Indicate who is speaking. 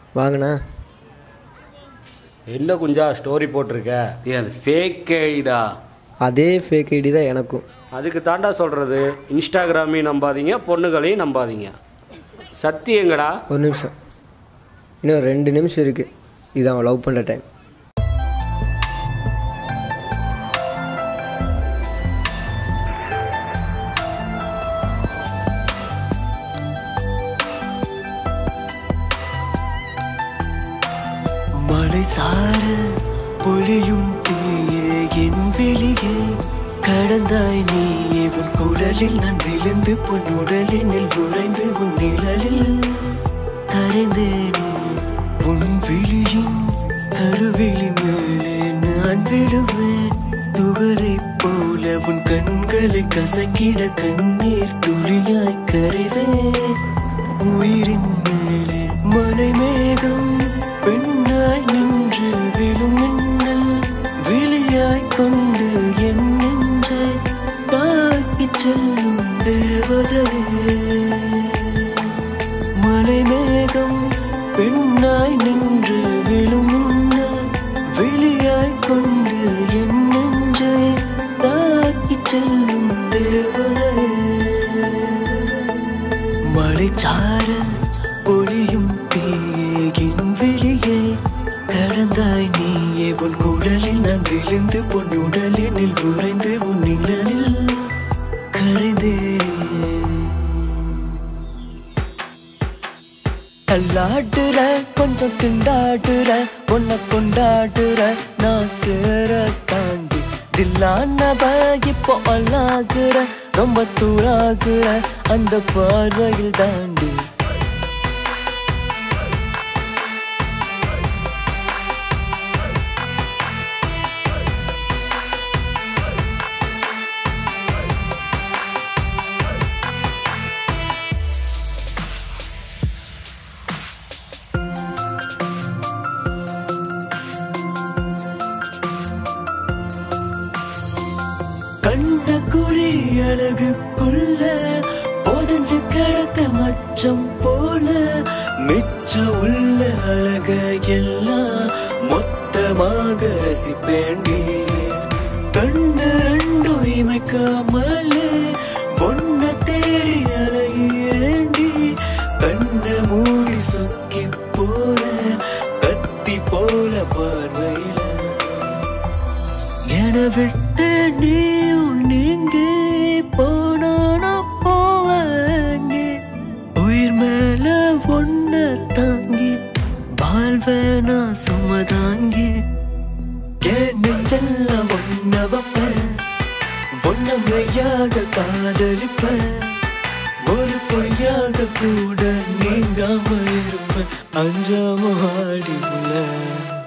Speaker 1: வாங்கண்ணா
Speaker 2: என்ன குஞ்சா ஸ்டோரி போட்டிருக்க
Speaker 3: ஏய் அது ஃபேக் ஐடா
Speaker 1: அதே ஃபேக் ஐடி தான் எனக்கும்
Speaker 2: அதுக்கு தாண்டா சொல்கிறது இன்ஸ்டாகிராமையும் நம்பாதீங்க பொண்ணுகளையும் நம்பாதீங்க சத்தி எங்கடா
Speaker 1: ஒரு நிமிஷம் இன்னும் ரெண்டு நிமிஷம் இருக்குது இது அவன் லவ் பண்ணுற டைம்
Speaker 4: மலை சார பொழியும் தீயே என் வெளியே கடந்தாய் நீயே உன் குடலில் நான் விழுந்து பொன் உடலினில் உறைந்து உன் நிழலில் கரைந்தேனே உன் விழியின் கருவிழி மேலே நான் விடுவேன் துகளைப் போல உன் கண்களை கசக்கிட கண்ணீர் துளியாய் கரைவேன் உயிரின் மேலே மலை மேகம் பெண்ணாய் நின்று விழும் மின்னல் விழியாய் கொண்டு என் நெஞ்சை தாக்கிச் செல்லும் தேவதையே மலை மேகம் பெண்ணாய் நின்று விழும் மின்னல் விழியாய் கொண்டு என் நெஞ்சை தாக்கிச் செல்லும் தேவதையே மலைச்சாரல் பொழியும் தீயின் வெளியே கடந்தாய் நீயே உன் குடலில் நான் விழுந்து பொன் உடலினில் உறைந்து உன் நிழலில் கரைந்தேனே தள்ளாடுற கொஞ்சம் திண்டாடுற உன்னை கொண்டாடுற நான் சேர தாண்டி தில்லானவ இப்போ அல்லாகுற ரொம்ப தூளாகுற அந்த பார்வையில் தாண்டி கண்ட குழி அழகுக்குள்ள போதஞ்சு கிடக்க மச்சம் போல மிச்ச உள்ள அழக எல்லாம் மொத்தமாக ரசிப்பேண்டி கண்ணு ரெண்டும் இமைக்காமலே பொண்ண தேடி அலையேண்டி கண்ணு மூடி சொக்கி போற கத்தி போல பார்வையில என விட்டு நீயும் நீங்க போனானா போவாங்க உயிர் மேல ஒன்ன தாங்கி வாழ்வேனா சுமதாங்கி என் நெஞ்சல்ல ஒன்ன வைப்பேன் பொன்ன மெய்யாக காதலிப்பேன் ஒரு பொய்யாக கூட நீங்காம இருப்பேன் அஞ்சாம ஆடில